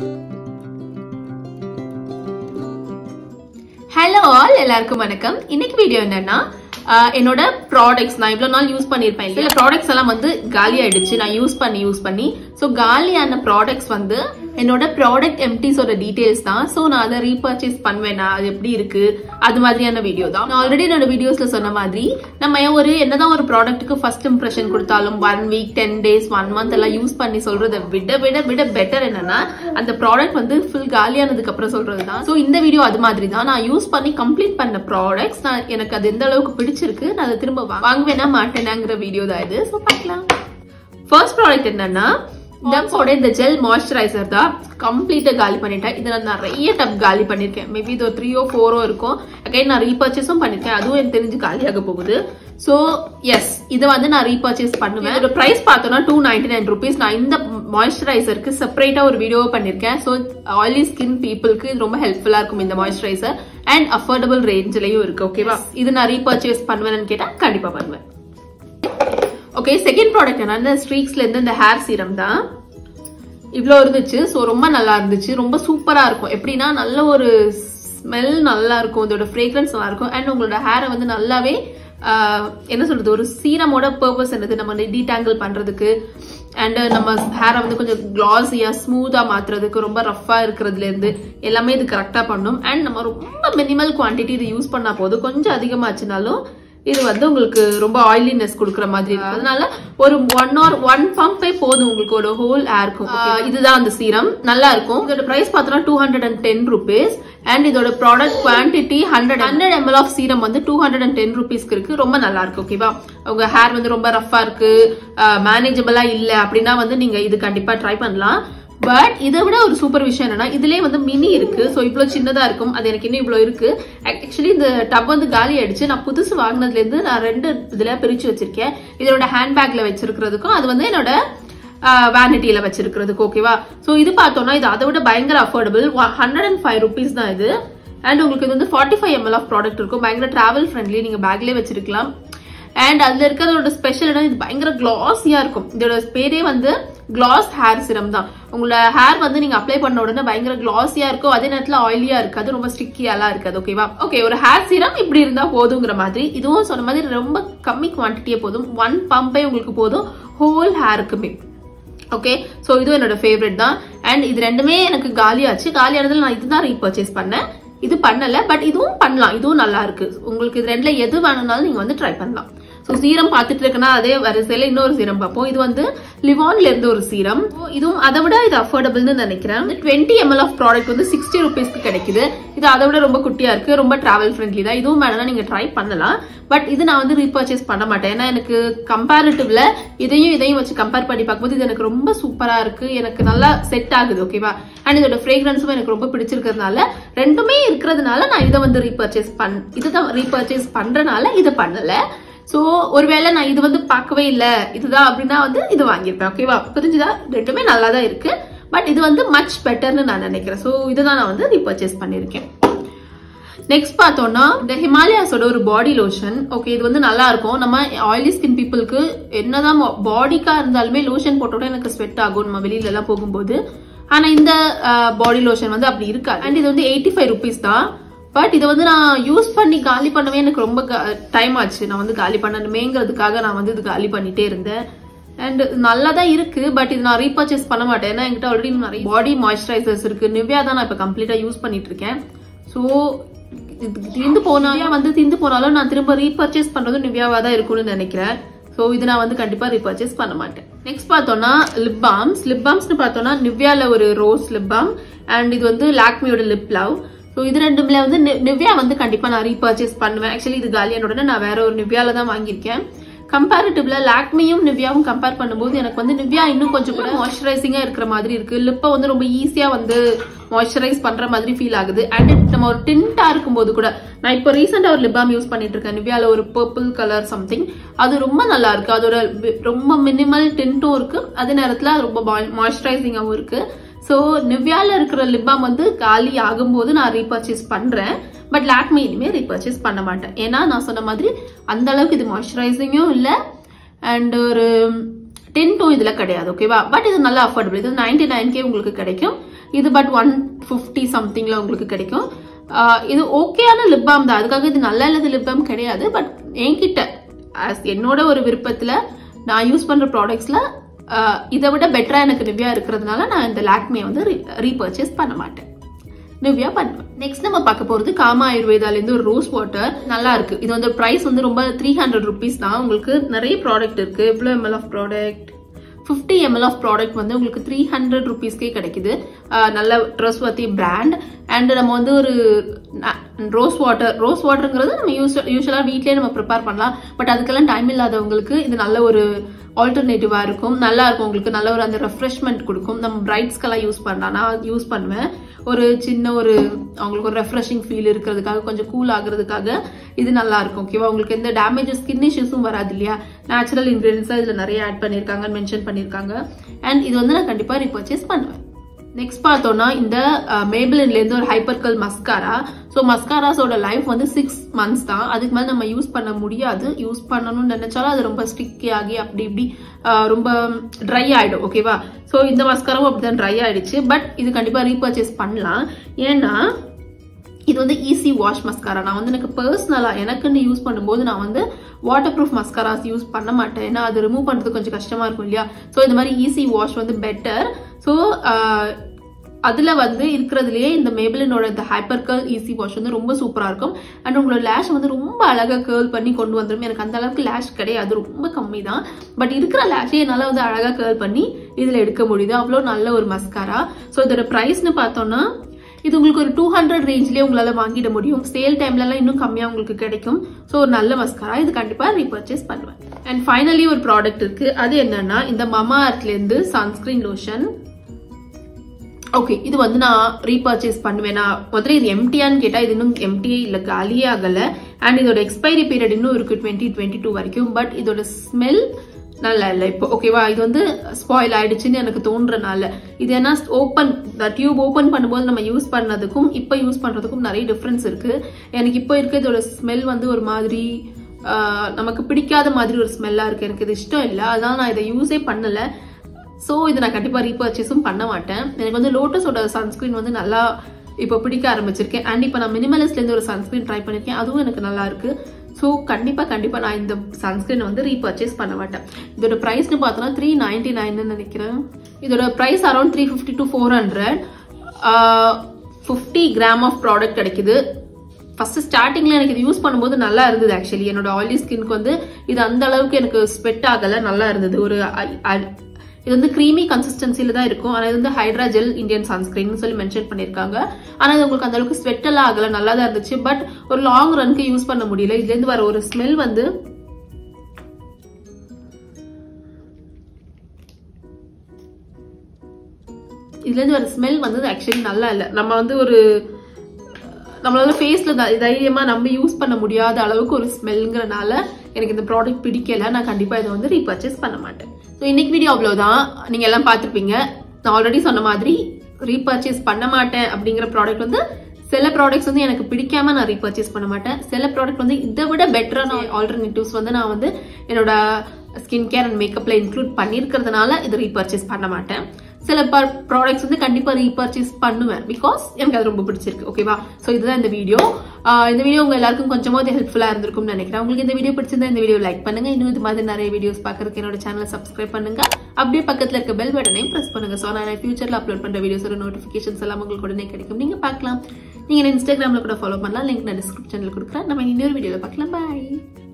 hello all எல்லாருக்கும் வணக்கம் இன்னைக்கு வீடியோ என்னன்னா ஆஹ், என்னோட ப்ராடக்ட்ஸ் நான் இவ்வளவு நாள் யூஸ் பண்ணிருப்பேன் சில ப்ராடக்ட்ஸ் எல்லாம் வந்து காலி ஆயிடுச்சு நான் யூஸ் பண்ணி யூஸ் பண்ணி ஸோ காலியான ப்ராடக்ட்ஸ் வந்து என்னோட ப்ராடக்ட் எம்டிஸோட டீடைல்ஸ் தான் ஸோ நான் அதை ரீபர்ச்சேஸ் பண்ணுவேனா அது எப்படி இருக்கு அது மாதிரியான வீடியோ தான் நான் ஆல்ரெடி என்னோட வீடியோஸ்ல சொன்ன மாதிரி நம்ம ஒரு என்னதான் ஒரு ப்ராடக்ட்டுக்கு ஃபர்ஸ்ட் இம்ப்ரெஷன் கொடுத்தாலும் one week ten days one month எல்லாம் யூஸ் பண்ணி சொல்றதை விட விட விட பெட்டர் என்னன்னா அந்த ப்ராடக்ட் வந்து ஃபுல் காலியானதுக்கு அப்புறம் சொல்றது தான் ஸோ இந்த வீடியோ அது மாதிரி தான் நான் யூஸ் பண்ணி கம்ப்ளீட் பண்ண ப்ராடக்ட்ஸ் நான் எனக்கு அது எந்த அளவுக்கு பிடிச்சிருக்கு நான் அதை திரும்ப வா- வாங்குவேனா மாட்டேனாங்கிற வீடியோ தான் இது ஸோ பார்க்கலாம் ஃபர்ஸ்ட் ப்ராடக்ட் என்னன்னா டப்போட இந்த ஜெல் மாய்ஸ்சரைசர் தான் கம்ப்ளீட்டா காலி பண்ணிட்டேன் இதை நான் நிறைய டப் காலி பண்ணிருக்கேன் மேபி இது ஒரு த்ரீயோ ஃபோரோ இருக்கும் அகைன் நான் ரீபர்ச்சேஸும் பண்ணிருக்கேன் அதுவும் எனக்கு தெரிஞ்சு காலியாக போகுது ஸோ எஸ் இதை வந்து நான் ரீபர்ச்சேஸ் பண்ணுவேன் இதோட பிரைஸ் பார்த்தோம்னா டூ நைன்டி நைன் ருபீஸ் நான் இந்த மாய்ஸ்சரைசருக்கு செப்பரேட்டா ஒரு வீடியோ பண்ணிருக்கேன் ஸோ ஆயிலி ஸ்கின் பீப்புளுக்கு இது ரொம்ப ஹெல்ப்ஃபுல்லா இருக்கும் இந்த மாய்ஸ்சரைசர் அண்ட் அஃபோர்டபுள் ரேஞ்சிலையும் இருக்கு ஓகேவா இது நான் ரீபர்ச்சேஸ் பண்ணுவேன்னு கேட்டா கண்டிப்பா பண்ணுவேன் ஓகே செகண்ட் ப்ராடக்ட் என்ன இந்த ஸ்ட்ரீக்ஸ்ல இருந்து இந்த ஹேர் சீரம் தான் இவ்வளோ இருந்துச்சு ஸோ ரொம்ப நல்லா இருந்துச்சு ரொம்ப சூப்பரா இருக்கும் எப்படின்னா நல்ல ஒரு ஸ்மெல் நல்லா இருக்கும் இதோட ஃப்ரேக்ரன்ஸ் நல்லா இருக்கும் அண்ட் உங்களோட ஹேரை வந்து நல்லாவே ஆஹ், என்ன சொல்றது ஒரு சீரமோட பர்பஸ் என்னது நம்ம டீடாங்கிள் பண்றதுக்கு அண்ட் நம்ம ஹேரை வந்து கொஞ்சம் கிளாஸியா ஸ்மூத்தா மாத்துறதுக்கு ரொம்ப ரஃபா இருக்கிறதுல இருந்து எல்லாமே இது கரெக்டா பண்ணும் அண்ட் நம்ம ரொம்ப மினிமல் குவான்டிட்டி இது யூஸ் பண்ணா போதும் கொஞ்சம் அதிகமாச்சுனாலும் இது வந்து உங்களுக்கு ரொம்ப ஆயிலினஸ் கொடுக்குற மாதிரி இருக்கு அதனால ஒரு ஒன் ஆர் ஒன் பம்பே போதும் உங்களுக்கு ஒரு ஹோல் ஏர்க்கும் இதுதான் அந்த சீரம் நல்லா இருக்கும் இதோட பிரைஸ் பார்த்தோம்னா two hundred and ten rupees and இதோட product quantity hundred hundred ML of serum வந்து டூ ஹண்ட்ரட் அண்ட் டென் ருபீஸ்க்கு இருக்கு ரொம்ப நல்லா இருக்கு ஓகேவா உங்க ஹேர் வந்து ரொம்ப ரஃபா இருக்கு மேனேஜபிளா இல்ல அப்படின்னா வந்து நீங்க இது கண்டிப்பா ட்ரை பண்ணலாம் பட் இதை விட ஒரு சூப்பர் விஷயம் என்னன்னா இதுலயே வந்து மினி இருக்கு ஸோ இவ்வளவு சின்னதா இருக்கும் அது எனக்கு இன்னும் இவ்வளவு இருக்கு ஆக்சுவலி இந்த டப் வந்து காலி ஆயிடுச்சு நான் புதுசு வாங்கினதுல இருந்து நான் ரெண்டு இதுல பிரிச்சு வச்சிருக்கேன் இதோட ஹேண்ட்பேக்ல வச்சிருக்கிறதுக்கும் அது வந்து என்னோட வேனிட்டியில வச்சிருக்கிறதுக்கு ஓகேவா ஸோ இது பார்த்தோம்னா இது அதை விட பயங்கர affordable hundred and five rupees தான் இது அண்ட் உங்களுக்கு இது வந்து forty five ML of product இருக்கும் பயங்கர டிராவல் ஃப்ரெண்ட்லி நீங்க பேக்லயே வச்சிருக்கலாம் அண்ட் அதுல இருக்கிறதோட ஸ்பெஷல் என்ன இது பயங்கர கிளாஸியா இருக்கும் இதோட பேரே வந்து கிளாஸ் ஹேர் சிரம் தான் உங்களோட ஹேர் வந்து நீங்க அப்ளை பண்ண உடனே பயங்கர கிளாஸியா இருக்கும் அதே நேரத்துல ஆயிலியா இருக்காது ரொம்ப ஸ்டிக்கியாலாம் இருக்காது ஓகேவா ஓகே ஒரு ஹேர் சிரம் இப்படி இருந்தா போதுங்கிற மாதிரி இதுவும் சொன்ன மாதிரி ரொம்ப கம்மி குவான்டிட்டியே போதும் ஒன் பம்பே உங்களுக்கு போதும் ஹோல் ஹேருக்குமே ஓகே ஸோ இதுவும் என்னோட ஃபேவரட் தான் அண்ட் இது ரெண்டுமே எனக்கு காலியாச்சு காலியானதுல நான் இதுதான் ரீபர்ச்சேஸ் பண்ணேன் இது பண்ணல பட் இதுவும் பண்ணலாம் இதுவும் நல்லா இருக்கு உங்களுக்கு இது ரெண்டுல எது வேணும்னாலும் நீங்க வந்து ட்ரை பண்ணலாம் ஸோ சீரம் பார்த்துட்டு இருக்கேன்னா அதே வரிசையில இன்னொரு சீரம் பார்ப்போம் இது வந்து லிவான்ல இருந்து ஒரு சீரம் So, இதுவும் அதை விட இது அஃபோர்டபுள்னு நினைக்கிறேன் டுவெண்ட்டி எம்எல் ஆஃப் ப்ராடக்ட் வந்து சிக்ஸ்டி ருபீஸ்க்கு கிடைக்குது இது அதை விட ரொம்ப குட்டியா இருக்கு ரொம்ப டிராவல் ஃப்ரெண்ட்லி தான் இதுவும் வேணும்னா நீங்க ட்ரை பண்ணலாம் பட் இது நான் வந்து ரீபர்ச்சேஸ் பண்ண மாட்டேன் ஏன்னா எனக்கு கம்பேரிட்டிவ்ல இதையும் இதையும் வச்சு கம்பேர் பண்ணி பார்க்கும்போது இது எனக்கு ரொம்ப சூப்பரா இருக்கு எனக்கு நல்லா செட் ஆகுது ஓகேவா அண்ட் இதோட ஃப்ரேக்ரன்ஸும் எனக்கு ரொம்ப பிடிச்சிருக்கிறதுனால ரெண்டுமே இருக்கிறதுனால நான் இதை வந்து ரீபர்ச்சேஸ் பண் இதுதான் ரீபர்ச்சேஸ் பண்றனால இதை பண்ணல சோ ஒருவேளை நான் இது வந்து பார்க்கவே இல்ல இதுதான் அப்படின்னா வந்து இது வாங்கியிருப்பேன் ஓகேவா புரிஞ்சுதா ரெண்டுமே நல்லா தான் இருக்கு பட் இது வந்து மச் பெட்டர்னு நான் நினைக்கிறேன் சோ இதுதான் நான் வந்து ரீபர்ச்சேஸ் பண்ணியிருக்கேன் நெக்ஸ்ட் பார்த்தோம்னா இந்த ஹிமாலயாஸோட ஒரு பாடி லோஷன் ஓகே இது வந்து நல்லா இருக்கும் நம்ம ஆயிலி ஸ்கின் பீப்புளுக்கு என்னதான் பாடிக்கா இருந்தாலுமே லோஷன் போட்டோட எனக்கு ஸ்வெட் ஆகும் நம்ம வெளியில எல்லாம் போகும்போது ஆனா இந்த பாடி லோஷன் வந்து அப்படி இருக்காது அண்ட் இது வந்து எயிட்டி ஃபைவ் ருபீஸ் தான் பட் இதை வந்து நான் யூஸ் பண்ணி காலி பண்ணவே எனக்கு ரொம்ப டைம் ஆச்சு நான் வந்து காலி பண்ணணுமேங்கிறதுக்காக நான் வந்து இது காலி பண்ணிட்டே இருந்தேன் அண்ட் நல்லா தான் இருக்கு பட் இது நான் ரீபர்ச்சேஸ் பண்ண மாட்டேன் ஏன்னா என்கிட்ட ஆல்ரெடி நிறைய பாடி மாய்ஸ்சரைசர்ஸ் இருக்கு நிவ்யா தான் நான் இப்போ கம்ப்ளீட்டா யூஸ் பண்ணிட்டு இருக்கேன் ஸோ திந்து போனாலும் வந்து திந்து போனாலும் நான் திரும்ப ரீபர்ச்சேஸ் பண்றதும் நிவ்யாவா தான் இருக்கும்னு நினைக்கிறேன் ஸோ இது நான் வந்து கண்டிப்பா ரீபர்ச்சேஸ் பண்ண மாட்டேன் நெக்ஸ்ட் பார்த்தோம்னா லிப் பாம்ஸ் லிப் பாம்ஸ்னு பார்த்தோம்னா நிவ்யால ஒரு ரோஸ் லிப் பாம் அண்ட் இது வந்து லாக்மியோட லிப் லவ் ஸோ இது ரெண்டுல வந்து நி- நிவ்யா வந்து கண்டிப்பா நான் ரீபர்ச்சேஸ் பண்ணுவேன் ஆக்சுவலி இது காலியான உடனே நான் வேற ஒரு நிவ்யால தான் வாங்கியிருக்கேன் கம்பேரிட்டிவ்ல லாக்மியும் நிவ்யாவும் கம்பேர் பண்ணும்போது எனக்கு வந்து நிவ்யா இன்னும் கொஞ்சம் கூட மாய்ஸ்சரைசிங்கா இருக்கிற மாதிரி இருக்கு லிப்பை வந்து ரொம்ப ஈஸியா வந்து மாய்ஸ்சரைஸ் பண்ற மாதிரி ஃபீல் ஆகுது அண்ட் நம்ம ஒரு டிண்டா இருக்கும்போது கூட நான் இப்போ ரீசெண்டா ஒரு லிப் பாம் யூஸ் பண்ணிட்டு இருக்கேன் நிவ்யால ஒரு பர்பிள் கலர் சம்திங் அது ரொம்ப நல்லா இருக்கு அதோட வி- ரொம்ப மினிமல் டின்ட்டும் இருக்கு அதே நேரத்துல ரொம்ப மாய்ஸ்சரைசிங்காவும் இருக்கு ஸோ நிவ்யால இருக்கிற லிப் பாம் வந்து காலி ஆகும்போது நான் ரீபர்ச்சேஸ் பண்றேன் பட் லாக்மி இனிமே ரீபர்ச்சேஸ் பண்ண மாட்டேன் ஏன்னா நான் சொன்ன மாதிரி அந்த அளவுக்கு இது மாய்ஸ்சரைசிங்கும் இல்லை அண்ட் ஒரு டென்ட்டும் இதுல கிடையாது ஓகேவா பட் இது நல்ல அஃபோர்டபுள் இது நைன்டி நைன்கே உங்களுக்கு கிடைக்கும் இது பட் ஒன் ஃபிஃப்டி சம்திங்ல உங்களுக்கு கிடைக்கும் ஆஹ் இது ஓகேயான லிப் பாம் தான் அதுக்காக இது நல்லா இல்லாத லிப் பாம் கிடையாது பட் என்கிட்ட as என்னோட ஒரு விருப்பத்துல நான் யூஸ் பண்ற ப்ராடக்ட்ஸ்ல இதை விட பெட்டரா எனக்கு நிவ்யா இருக்கிறதுனால நான் இந்த லாக்மே வந்து ரீபர்ச்சேஸ் பண்ண மாட்டேன் நிவ்யா பண்ணுவேன் நெக்ஸ்ட் நம்ம பார்க்க போறது காமா ஆயுர்வேதால இருந்து ஒரு ரோஸ் வாட்டர் நல்லா இருக்கு இது வந்து பிரைஸ் வந்து ரொம்ப த்ரீ ஹண்ட்ரட் ருபீஸ் தான் உங்களுக்கு நிறைய ப்ராடக்ட் இருக்கு இவ்வளோ ML of product fifty ML of product வந்து உங்களுக்கு த்ரீ ஹண்ட்ரட் ருபீஸ்க்கே கிடைக்குது ஆஹ் நல்ல ட்ரெஸ் வத்தி பிராண்ட் அண்ட் நம்ம வந்து ஒரு ரோஸ் வாட்டர் ரோஸ் வாட்டருங்கிறது நம்ம யூஸ் யூஸ்வலாக வீட்லயே நம்ம ப்ரிப்பேர் பண்ணலாம் பட் அதுக்கெல்லாம் டைம் இல்லாதவங்களுக்கு இது நல்ல ஒரு ஆல்டர்னேட்டிவா இருக்கும் நல்லா இருக்கும் உங்களுக்கு நல்ல ஒரு அந்த ரெஃப்ரெஷ்மெண்ட் கொடுக்கும் நம்ம பிரைட்ஸ்க்கெல்லாம் யூஸ் பண்ணலாம் நான் யூஸ் பண்ணுவேன் ஒரு சின்ன ஒரு அவங்களுக்கு ஒரு ரெஃப்ரெஷிங் ஃபீல் இருக்கிறதுக்காக கொஞ்சம் கூல் ஆகுறதுக்காக இது நல்லா இருக்கும் ஓகேவா உங்களுக்கு எந்த டேமேஜஸ் ஸ்கின் இஷ்யூஸும் வராது இல்லையா நேச்சுரல் இன்கிரீடியன்ஸாக இதில் நிறைய ஆட் பண்ணியிருக்காங்கன்னு மென்ஷன் பண்ணியிருக்காங்க அண்ட் இது வந்து நான் கண்டிப்பாக ரீபர்ச்சேஸ் பண்ணுவேன் நெக்ஸ்ட் பார்த்தோம்னா இந்த மேபிளின்ல இருந்து ஒரு ஹைப்பர்கல் மஸ்காரா ஸோ மஸ்காராஸோட லைஃப் வந்து சிக்ஸ் மந்த்ஸ் தான் அதுக்கு மேலே நம்ம யூஸ் பண்ண முடியாது யூஸ் பண்ணணும்னு நினைச்சாலும் அது ரொம்ப ஸ்டிக்கி ஆகி அப்படி இப்படி ஆஹ் ரொம்ப ட்ரை ஆயிடும் ஓகேவா ஸோ இந்த மஸ்காராவும் அப்படிதான் ட்ரை ஆயிடுச்சு பட் இது கண்டிப்பாக ரீபர்ச்சேஸ் பண்ணலாம் ஏன்னா இது வந்து ஈஸி வாஷ் மஸ்காரா நான் வந்து எனக்கு பர்சனலாக எனக்குன்னு யூஸ் பண்ணும்போது நான் வந்து வாட்டர் ப்ரூஃப் மஸ்காராஸ் யூஸ் பண்ண மாட்டேன் ஏன்னா அது ரிமூவ் பண்ணுறது கொஞ்சம் கஷ்டமா இருக்கும் இல்லையா ஸோ இந்த மாதிரி ஈஸி வாஷ் வந்து பெட்டர் ஸோ அதுல வந்து இருக்கிறதுலயே இந்த மேபிளினோட இந்த ஹைப்பர் கர்ல் ஈஸி வாஷ் வந்து ரொம்ப சூப்பரா இருக்கும் அண்ட் உங்களோட லேஷ் வந்து ரொம்ப அழகா கேர்ள் பண்ணி கொண்டு வந்துடும் எனக்கு அந்த அளவுக்கு லேஷ் கிடையாது ரொம்ப கம்மி தான் பட் இருக்கிற லேஷே என்னால வந்து அழகா கேர்ள் பண்ணி இதுல எடுக்க முடியுது அவ்வளோ நல்ல ஒரு மஸ்காரா ஸோ இதோட ப்ரைஸ்னு பார்த்தோம்னா இது உங்களுக்கு ஒரு டூ ஹண்ட்ரட் ரேஞ்ச்லேயே உங்களால வாங்கிட முடியும் சேல் டைம்லலாம் இன்னும் கம்மியாக உங்களுக்கு கிடைக்கும் ஸோ ஒரு நல்ல மஸ்காரா இது கண்டிப்பாக ரீபர்ச்சேஸ் பண்ணுவேன் அண்ட் ஃபைனலி ஒரு ப்ராடக்ட் இருக்கு அது என்னன்னா இந்த மமா இருந்து சன்ஸ்கிரீன் லோஷன் ஓகே இது வந்து நான் ரீபர்ச்சேஸ் பண்ணுவேன் நான் முதல்ல இது எம்டியான்னு கேட்டா இது இன்னும் எம்டியே இல்ல காலியே ஆகல அண்ட் இதோட எக்ஸ்பைரி பீரியட் இன்னும் இருக்கு டுவெண்ட்டி டுவெண்ட்டி டூ வரைக்கும் பட் இதோட ஸ்மெல் நல்லா இல்லை இப்போ ஓகேவா இது வந்து ஸ்பாயில் ஆயிடுச்சுன்னு எனக்கு தோன்றனால இது என்ன ஓப்பன் டியூப் ஓப்பன் பண்ணும்போது நம்ம யூஸ் பண்ணதுக்கும் இப்போ யூஸ் பண்றதுக்கும் நிறைய டிஃப்ரென்ஸ் இருக்கு எனக்கு இப்போ இருக்க இதோட ஸ்மெல் வந்து ஒரு மாதிரி ஆஹ், நமக்கு பிடிக்காத மாதிரி ஒரு ஸ்மெல்லா இருக்கு எனக்கு இது இஷ்டம் இல்லை அதனால நான் இதை யூஸே பண்ணல ஸோ இது நான் கண்டிப்பாக ரீபர்ச்சேஸும் பண்ண மாட்டேன் எனக்கு வந்து லோட்டஸோட சன்ஸ்கிரீன் வந்து நல்லா இப்போ பிடிக்க ஆரம்பிச்சிருக்கேன் அண்ட் இப்போ நான் மினிமலிஸ்ட்லேருந்து ஒரு சன்ஸ்கிரீன் ட்ரை பண்ணியிருக்கேன் அதுவும் எனக்கு நல்லா இருக்கு ஸோ கண்டிப்பாக கண்டிப்பாக நான் இந்த சன்ஸ்கிரீனை வந்து ரீபர்ச்சேஸ் பண்ண மாட்டேன் இதோட ப்ரைஸ்னு பார்த்தோன்னா த்ரீ நைன்டி நைன்னு நினைக்கிறேன் இதோட price around three fifty to four hundred fifty gram of product கிடைக்குது ஃபர்ஸ்ட் ஸ்டார்டிங்ல எனக்கு இது யூஸ் பண்ணும்போது நல்லா இருந்தது ஆக்சுவலி என்னோட ஆயிலி ஸ்கின்க்கு வந்து இது அந்த அளவுக்கு எனக்கு ஸ்வெட் ஆகல நல்லா இருந்தது ஒரு அ- அ- இது வந்து க்ரீமி கன்சிஸ்டன்சில தான் இருக்கும் ஆனா இது வந்து ஹைட்ரா ஜெல் இந்தியன் சன்ஸ்கிரீன் சொல்லி மென்ஷன் பண்ணிருக்காங்க ஆனா இது உங்களுக்கு அந்த அளவுக்கு ஸ்வெட் எல்லாம் ஆகல நல்லா தான் இருந்துச்சு பட் ஒரு லாங் ரன்க்கு யூஸ் பண்ண முடியல இதுல இருந்து வர ஒரு ஸ்மெல் வந்து இதுல இருந்து வர ஸ்மெல் வந்து ஆக்சுவலி நல்லா இல்லை நம்ம வந்து ஒரு நம்மளால ஃபேஸ்ல தைரியமா நம்ம யூஸ் பண்ண முடியாத அளவுக்கு ஒரு ஸ்மெல்ங்கிறனால எனக்கு இந்த ப்ராடக்ட் பிடிக்கல நான் கண்டிப்பா இதை வந்து ரீபர்ச்சேஸ் பண்ண மாட்டேன் ஸோ இன்னைக்கு வீடியோ அவ்வளவுதான் நீங்க எல்லாம் பார்த்திருப்பீங்க நான் ஆல்ரெடி சொன்ன மாதிரி ரீபர்ச்சேஸ் பண்ண மாட்டேன் அப்படிங்கிற ப்ராடக்ட் வந்து சில ப்ராடக்ட்ஸ் வந்து எனக்கு பிடிக்காம நான் ரீபர்ச்சேஸ் பண்ண மாட்டேன் சில ப்ராடக்ட் வந்து இதை விட பெட்டரான ஆல்டர்னேட்டிவ்ஸ் வந்து நான் வந்து என்னோட ஸ்கின் கேர் அண்ட் மேக்கப்ல இன்க்ளூட் பண்ணியிருக்கிறதுனால இது ரீபர்ச்சேஸ் பண்ண மாட்டேன் சில ப்ராடக்ட்ஸ் வந்து கண்டிப்பா ரீபர்ச்சேஸ் பண்ணுவேன் பிகாஸ் எனக்கு அது ரொம்ப பிடிச்சிருக்கு ஓகேவா ஸோ இதுதான் இந்த வீடியோ இந்த வீடியோ உங்க எல்லாருக்கும் கொஞ்சமாவது ஹெல்ப்ஃபுல்லா இருந்திருக்கும்னு நினைக்கிறேன் உங்களுக்கு இந்த வீடியோ பிடிச்சிருந்தா இந்த வீடியோ லைக் பண்ணுங்க இன்னும் இது மாதிரி நிறைய வீடியோஸ் பார்க்கறதுக்கு என்னோட சேனலை சப்ஸ்கிரைப் பண்ணுங்க அப்படியே பக்கத்துல இருக்க பெல் பட்டனையும் பிரஸ் பண்ணுங்க ஸோ நான் ஃபியூச்சர்ல அப்லோட் பண்ற வீடியோஸோட நோட்டிஃபிகேஷன்ஸ் எல்லாம் உங்களுக்கு உடனே கிடைக்கும் நீங்க பார்க்கலாம் நீங்க என்ன இன்ஸ்டாகிராம்ல கூட ஃபாலோ பண்ணலாம் லிங்க் நான் டிஸ்கிரிப்ஷன்ல கொடுக்குறேன் நம்ம இன்னொரு வீடியோல பார்க்கலாம் பாய்